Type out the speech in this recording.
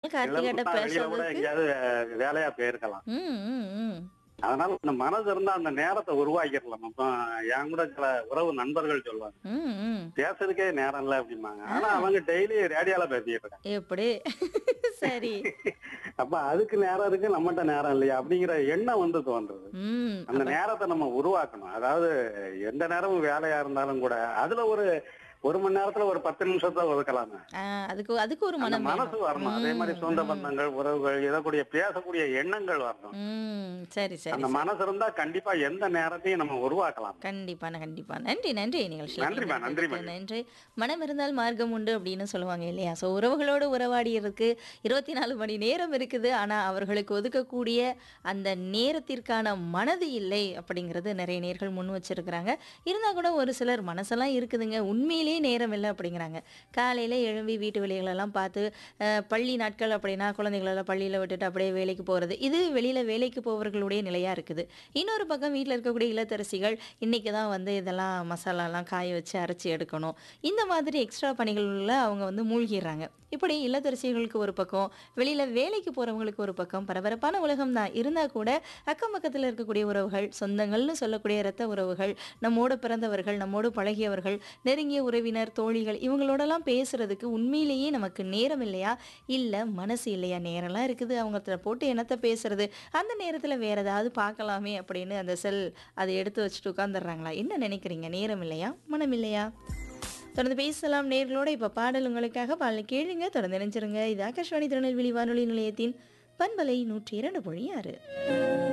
இருந்தாலும் கார்த்திகாட்ட இளவுனா வெளியில கூட பேசுறதுக்கு எங்கேயாவது அஹ், வேலையா போயிருக்கலாம் ம் ம் ம் அதனால இந்த மனசு இருந்தா அந்த நேரத்தை உருவாக்கிடலாம் அப்ப என் கூட சில உறவு நண்பர்கள் சொல்லுவாங்க ம் ம் பேசுறதுக்கே நேரம் இல்ல அப்படிம்பாங்க ஆனா அவங்க டெய்லி ரேடியோல பேசிட்டு இருக்காங்க எப்படி சரி அப்ப அதுக்கு நேரம் இருக்கு நம்மகிட்ட நேரம் இல்லையா அப்படிங்கிற எண்ணம் வந்து தோன்றுது ம் அந்த நேரத்தை நம்ம உருவாக்கணும் அதாவது எந்த நேரமும் வேலையா இருந்தாலும் கூட அதுல ஒரு ஒரு மணி நேரத்துல ஒரு பத்து நிமிஷத்தை ஒதுக்கலாங்க ஆ, அதுக்கு அதுக்கு ஒரு அந்த மனம் மனசு வேணும். வரணும் அதே மாதிரி ம், சொந்த ம். பந்தங்கள் உறவுகள் இதக்கூடிய பேசக்கூடிய எண்ணங்கள் வரணும் ம் சரி சரி அந்த சரி. மனசு இருந்தா கண்டிப்பா எந்த நேரத்தையும் நம்ம உருவாக்கலாம் கண்டிப்பா கண்டிப்பா நன்றி நன்றி நிகழ்ச்சியில் நன்றிம்மா, நன்றி, கலந்துக்கிட்டதுக்கு நன்றி மனம் இருந்தால் மார்க்கம் உண்டு அப்படின்னு சொல்லுவாங்க இல்லையா ஸோ உறவுகளோடு உறவாடியதற்கு இருபத்தி நாலு மணி நேரம் இருக்குது ஆனா அவர்களுக்கு ஒதுக்கக்கூடிய அந்த நேரத்திற்கான மனது இல்லை அப்படிங்கிறது நிறைய நேர்கள் முன் வச்சிருக்கிறாங்க இருந்தா கூட ஒரு சிலர் மனசெல்லாம் இருக்குதுங்க உண்மையிலேயே நேரம் இல்லை அப்படிங்கிறாங்க காலையில எழும்பி வீட்டு வேலைகளெல்லாம் பார்த்து அஹ், பள்ளி நாட்கள் அப்படின்னா குழந்தைகளெல்லாம் பள்ளியில் விட்டுட்டு அப்படியே வேலைக்கு போகிறது இது வெளியில் வேலைக்கு போவர்களுடைய நிலையாக இருக்குது இன்னொரு பக்கம் வீட்டில் இருக்கக்கூடிய இல்லத்தரசிகள் இன்றைக்கி தான் வந்து இதெல்லாம் மசாலாலாம் காய வச்சு அரைச்சி எடுக்கணும் இந்த மாதிரி எக்ஸ்ட்ரா பணிகளில் அவங்க வந்து மூழ்கிடுறாங்க இப்படி இல்லத்தரசிகளுக்கு ஒரு பக்கம் வெளியில் வேலைக்கு போகிறவங்களுக்கு ஒரு பக்கம் பரபரப்பான உலகம் தான் இருந்தால் கூட அக்கம் பக்கத்தில் இருக்கக்கூடிய உறவுகள் சொந்தங்கள்னு சொல்லக்கூடிய இரத்த உறவுகள் நம்மோடு பிறந்தவர்கள் நம்மோடு பழகியவர்கள் நெருங்கிய உறவினர் தோழிகள் இவங்களோடலாம் பேசுறதுக்கு உண்மையிலேயே நமக்கு நேரம் இல்லையா இல்லை மனசு இல்லையா நேரம்லாம் இருக்குது அவங்கள்ட்ட போட்டு என்னத்தை பேசுறது அந்த நேரத்தில் வேற ஏதாவது பார்க்கலாமே அப்படின்னு அந்த செல் அதை எடுத்து வச்சுட்டு உட்காந்துடுறாங்களா என்ன நினைக்கிறீங்க நேரம் இல்லையா மனம் இல்லையா தொடர்ந்து பேசலாம் நேர்களோட இப்போ பாடல் உங்களுக்காக பாடல் கேளுங்க தொடர்ந்து நினைச்சிருங்க இது ஆகாஷ்வாணி திருநெல்வேலி வானொலி நிலையத்தின் பண்பலை நூற்றி இரண்டு புள்ளி ஆறு